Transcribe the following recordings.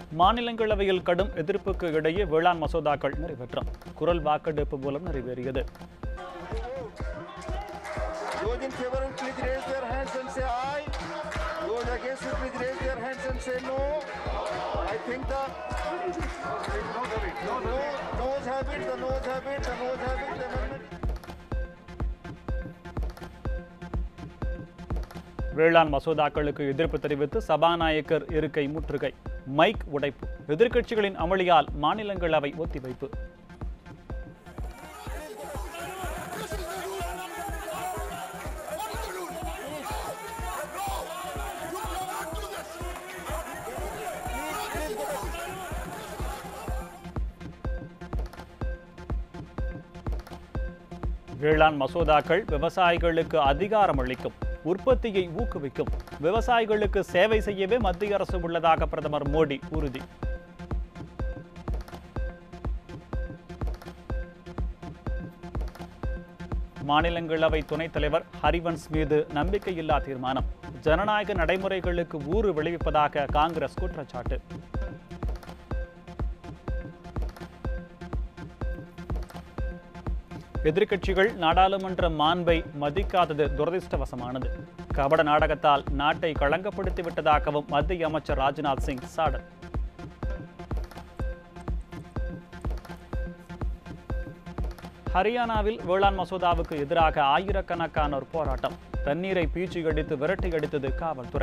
மாநிலங்களவையில் கடும் எதிர்ப்புக்கு இடையே வேளாண் மசோதாக்கள் நிறைவேற்றம் குரல் வாக்கெடுப்பு மூலம் நிறைவேறியது Those in favor, please raise their hands and say aye. Those against, it, please raise their hands and say no. I think the no, no's have it, the no's have it, the no's have it, the amendment. வேளாண் மசோதாக்களுக்கு எதிர்ப்பு தெரிவித்து சபாநாயகர் இருக்கை முற்றுகை mic உடைப்பு எதிர்க்கட்சிகளின் அமளியால் மாநிலங்களவை ஒத்திவைப்பு வேளாண் மசோதாக்கள் விவசாயிகளுக்கு அதிகாரம் அளிக்கும் உற்பத்தியை ஊக்குவிக்கும் விவசாயிகளுக்கு சேவை செய்யவே மத்திய அரசு உள்ளதாக பிரதமர் மோடி உறுதி மாநிலங்களவை துணைத் தலைவர் ஹரிவன்ஸ் மீது நம்பிக்கையில்லா தீர்மானம் ஜனநாயக நடைமுறைகளுக்கு ஊறு விளைவிப்பதாக காங்கிரஸ் குற்றச்சாட்டு எதிர்க்கட்சிகள் நாடாளுமன்ற மாண்பை மதிக்காதது துரதிர்ஷ்டவசமானது கபட நாடகத்தால் நாட்டை களங்கப்படுத்தி விட்டதாகவும் மத்திய அமைச்சர் ராஜ்நாத் சிங் சாடல் ஹரியானாவில் வேளாண் மசோதாவுக்கு எதிராக ஆயிரக்கணக்கானோர் போராட்டம் தண்ணீரை பீச்சி அடித்து விரட்டி அடித்தது காவல்துறை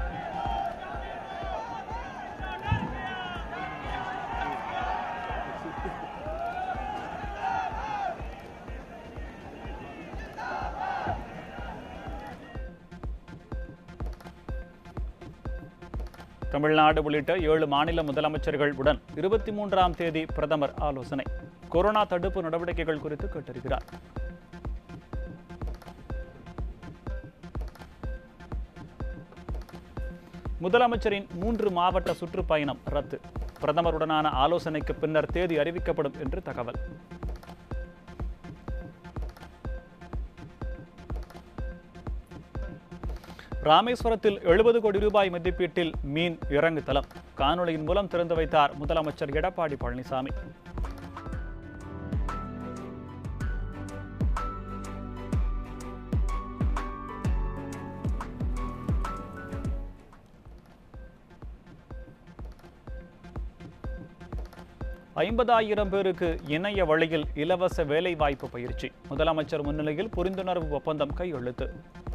தமிழ்நாடு உள்ளிட்ட ஏழு மாநில முதலமைச்சர்கள் உடன் இருபத்தி மூன்றாம் தேதி பிரதமர் ஆலோசனை கொரோனா தடுப்பு நடவடிக்கைகள் குறித்து கேட்டறிகிறார் முதலமைச்சரின் மூன்று மாவட்ட சுற்றுப்பயணம் ரத்து பிரதமருடனான ஆலோசனைக்கு பின்னர் தேதி அறிவிக்கப்படும் என்று தகவல் ராமேஸ்வரத்தில் எழுபது கோடி ரூபாய் மதிப்பீட்டில் மீன் இறங்கு தளம் காணொளியின் மூலம் திறந்து வைத்தார் முதலமைச்சர் எடப்பாடி பழனிசாமி ஐம்பதாயிரம் பேருக்கு இணைய வழியில் இலவச வேலைவாய்ப்பு பயிற்சி முதலமைச்சர் முன்னிலையில் புரிந்துணர்வு ஒப்பந்தம் கையெழுத்து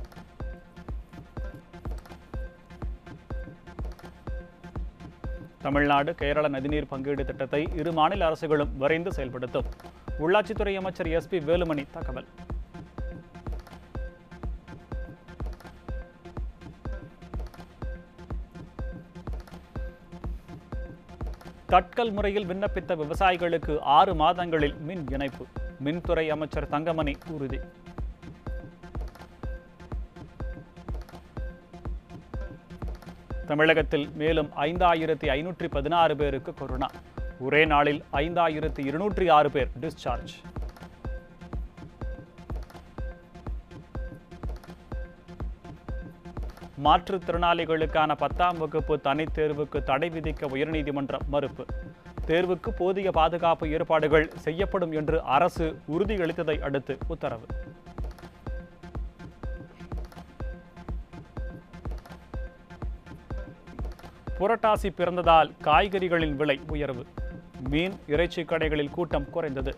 தமிழ்நாடு கேரள நதிநீர் பங்கீடு திட்டத்தை இரு மாநில அரசுகளும் விரைந்து செயல்படுத்தும் உள்ளாட்சித்துறை அமைச்சர் எஸ்பி வேலுமணி தகவல் தட்கல் முறையில் விண்ணப்பித்த விவசாயிகளுக்கு ஆறு மாதங்களில் மின் இணைப்பு மின்துறை அமைச்சர் தங்கமணி உறுதி தமிழகத்தில் மேலும் ஐந்தாயிரத்தி ஐநூற்றி பதினாறு பேருக்கு கொரோனா ஒரே நாளில் ஐந்தாயிரத்தி இருநூற்றி ஆறு பேர் டிஸ்சார்ஜ் மாற்றுத்திறனாளிகளுக்கான பத்தாம் வகுப்பு தனித் தேர்வுக்கு தடை விதிக்க உயர்நீதிமன்றம் மறுப்பு தேர்வுக்கு போதிய பாதுகாப்பு ஏற்பாடுகள் செய்யப்படும் என்று அரசு உறுதியளித்ததை அடுத்து உத்தரவு புரட்டாசி பிறந்ததால் காய்கறிகளின் விலை உயர்வு மீன் இறைச்சி கடைகளில் கூட்டம் குறைந்தது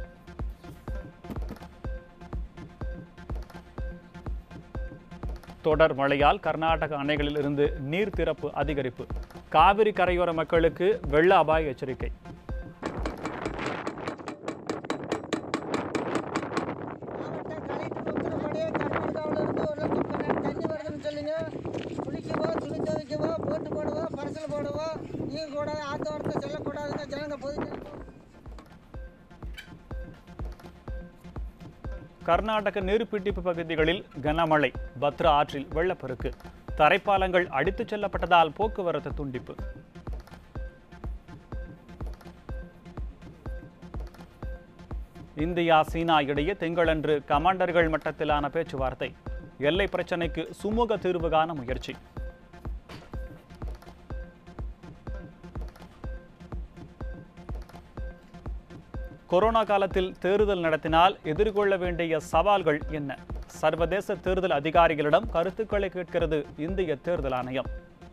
தொடர் மழையால் கர்நாடக அணைகளில் இருந்து நீர் திறப்பு அதிகரிப்பு காவிரி கரையோர மக்களுக்கு வெள்ள அபாய எச்சரிக்கை குளிக்கவோ துணி துவைக்கவோ போட்டு போடவோ பரிசல் போடவோ நீங்க கூடாது ஆத்தோரத்தை செல்லக்கூடாதுங்க ஜனங்க பொதுச்சு கர்நாடக நீர்பிடிப்பு பகுதிகளில் கனமழை பத்ரா ஆற்றில் வெள்ளப்பெருக்கு தரைப்பாலங்கள் அடித்துச் செல்லப்பட்டதால் போக்குவரத்து துண்டிப்பு இந்தியா சீனா இடையே திங்களன்று கமாண்டர்கள் மட்டத்திலான பேச்சுவார்த்தை எல்லை பிரச்சினைக்கு சுமூக தீர்வு காண முயற்சி கொரோனா காலத்தில் தேர்தல் நடத்தினால் எதிர்கொள்ள வேண்டிய சவால்கள் என்ன சர்வதேச தேர்தல் அதிகாரிகளிடம் கருத்துக்களை கேட்கிறது இந்திய தேர்தல் ஆணையம்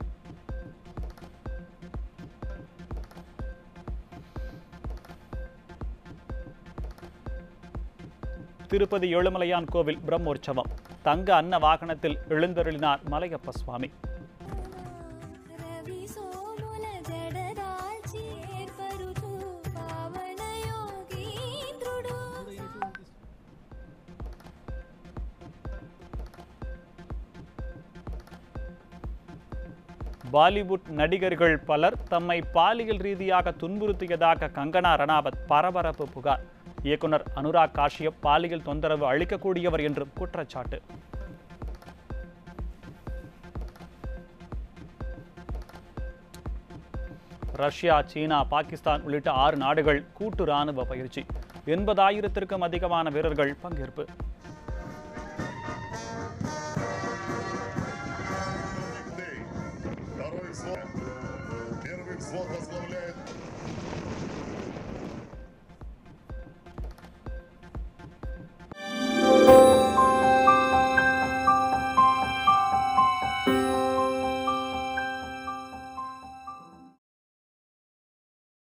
திருப்பதி ஏழுமலையான் கோவில் பிரம்மோற்சவம் தங்க அன்ன வாகனத்தில் எழுந்தருளினார் மலையப்ப சுவாமி రవి సోముల జడదాల్చి ఏర్పరుచు పావన యోగీంద్రుడు பாலிவுட் நடிகர்கள் பலர் தம்மை பாலியல் ரீதியாக துன்புறுத்தியதாக கங்கனா ரணாவத் பரபரப்பு புகார் இயக்குனர் அனுராக் காஷ்யப் பாலியல் தொந்தரவு அளிக்கக்கூடியவர் என்றும் குற்றச்சாட்டு ரஷ்யா சீனா பாகிஸ்தான் உள்ளிட்ட ஆறு நாடுகள் கூட்டு ராணுவ பயிற்சி எண்பதாயிரத்திற்கும் அதிகமான வீரர்கள் பங்கேற்பு Второй взвод. Первый взвод возглавляет